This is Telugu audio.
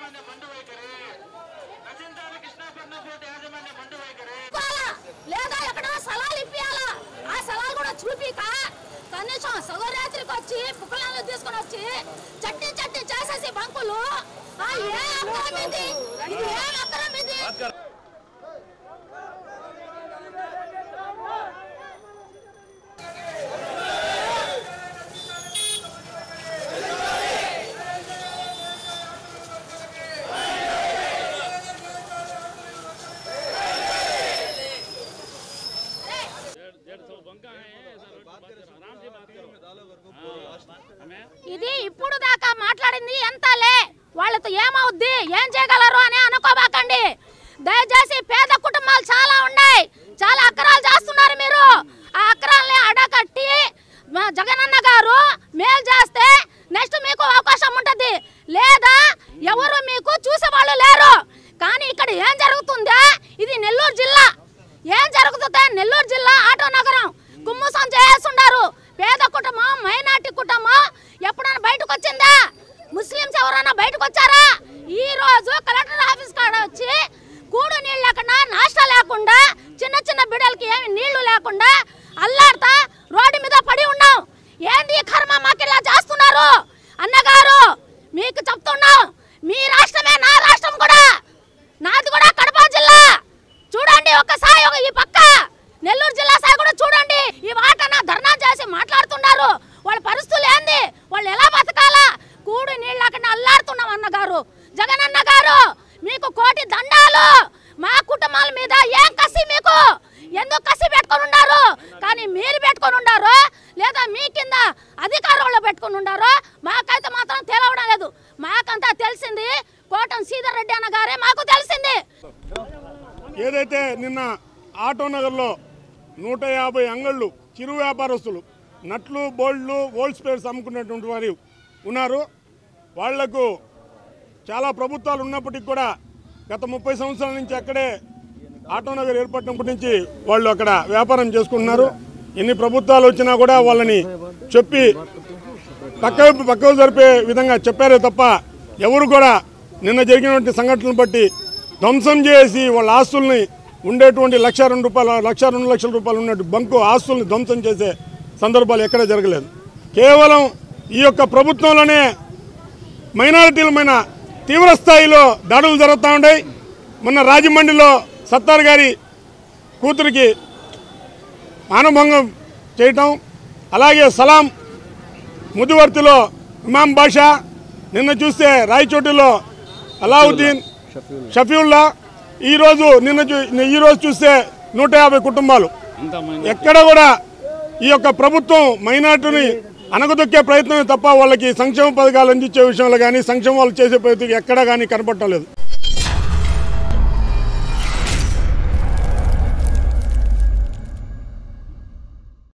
యాజమాన్య మండు వైఖరి నశించాలి కృష్ణాపట్నం పోటీ యాజమాన్య మండు వైఖరి ఇవ్వాలా? లేదా ఎక్కడ స్థలాలు ఇప్పియాలా ఆ స్థలాలు కూడా చూపిక కనీసం శివరాత్రికి వచ్చి పుక్కలను తీసుకొని వచ్చి చట్టి చట్టి చేసేసి బంకులు ఆ ఏ అక్రమం ఇది ఇది ఏం అక్రమం ఇది ఇది ఇప్పుడు దాకా మాట్లాడింది ఎంతలే వాళ్ళతో ఏమవుద్ది ఏం చేయగలరు అని అనుకోబాకండి దయచేసి పేద కుటుంబాలు చాలా ఉన్నాయి చాలా అక్రాలు చేస్తున్నారు మీరు ఆ అక్రాల్ని అడగట్టి మా జగనన్న గారు మేలు చేస్తే నెక్స్ట్ మీకు అవకాశం ఉంటుంది లేదా ఎవరు మీకు చూసేవాళ్ళు లేరు కానీ ఇక్కడ ఏం జరుగుతుందా ఇది నెల్లూరు జిల్లా ఏం జరుగుతుందా నెల్లూరు జిల్లా ఆటో నగరం కుమ్ముసం చేస్తున్నారు పేద కుటుంబం మైనార్టీ కుటుంబం ఎప్పుడైనా బయటకు వచ్చిందా ముస్లింస్ ఎవరైనా బయటకు వచ్చారా ఈ రోజు కలెక్టర్ ఆఫీస్ కాడ వచ్చి కూడు నీళ్ళు లేకుండా నాష్టా లేకుండా చిన్న చిన్న బిడ్డలకి ఏమి నీళ్లు లేకుండా అల్లాడుతా రోడ్డు మీద పడి ఉన్నాం ఏంది ఈ కర్మ మాకిలా చేస్తున్నారు అన్నగారు మీకు చెప్తున్నాం మీ రాష్ట్రమే నా రాష్ట్రం కూడా నాది కూడా కడప జిల్లా చూడండి ఒక్కసారి ఒక ఈ పక్క నెల్లూరు జిల్లా సాయి కూడా చూడండి ఈ వాటన ధర్నా చేసి మాట్లాడుతున్నారు వాళ్ళ పరిస్థితులు ఏంది వాళ్ళు ఎలా బతకాలా కూడు నీళ్ళు అక్కడ అల్లాడుతున్నాం అన్నగారు జగన్ అన్న గారు మీకు కోటి దండాలు మా కుటుంబాల మీద ఏం కసి మీకు ఎందుకు కసి పెట్టుకొని ఉన్నారు కానీ మీరు పెట్టుకొని ఉన్నారు లేదా మీ కింద అధికారంలో పెట్టుకొని ఉన్నారు మాకైతే మాత్రం తెలవడం లేదు మాకంతా తెలిసింది కోటం శ్రీధర్ రెడ్డి అన్న గారే మాకు తెలిసింది ఏదైతే నిన్న ఆటో నగర్లో నూట యాభై అంగళ్ళు చిరు వ్యాపారస్తులు నట్లు బోల్డ్లు హోల్ స్పేర్స్ అమ్ముకున్నటువంటి వారు ఉన్నారు వాళ్లకు చాలా ప్రభుత్వాలు ఉన్నప్పటికీ కూడా గత ముప్పై సంవత్సరాల నుంచి అక్కడే ఆటో నగర్ ఏర్పడినప్పటి నుంచి వాళ్ళు అక్కడ వ్యాపారం చేసుకుంటున్నారు ఎన్ని ప్రభుత్వాలు వచ్చినా కూడా వాళ్ళని చెప్పి పక్క పక్కకు జరిపే విధంగా చెప్పారే తప్ప ఎవరు కూడా నిన్న జరిగినటువంటి సంఘటనలు బట్టి ధ్వంసం చేసి వాళ్ళ ఆస్తుల్ని ఉండేటువంటి లక్ష రెండు రూపాయల లక్ష రెండు లక్షల రూపాయలు ఉన్నట్టు బంకు ఆస్తుల్ని ధ్వంసం చేసే సందర్భాలు ఎక్కడ జరగలేదు కేవలం ఈ యొక్క ప్రభుత్వంలోనే మైనారిటీల మీద తీవ్ర స్థాయిలో దాడులు జరుగుతూ ఉన్నాయి మొన్న రాజమండ్రిలో సత్తార్ గారి కూతురికి మానభంగం చేయటం అలాగే సలాం ముదివర్తిలో ఇమాం బాషా నిన్న చూస్తే రాయచోటిలో అలావుద్దీన్ షఫీవుల్లా ఈరోజు నిన్న చూ- ఈరోజు చూస్తే నూట యాభై కుటుంబాలు ఎక్కడ కూడా ఈ యొక్క ప్రభుత్వం మైనార్టీని అనగదొక్కే ప్రయత్నమే తప్ప వాళ్ళకి సంక్షేమ పథకాలు అందించే విషయంలో కానీ సంక్షేమాలు చేసే ప్రయత్నం ఎక్కడా కానీ కనపడటం లేదు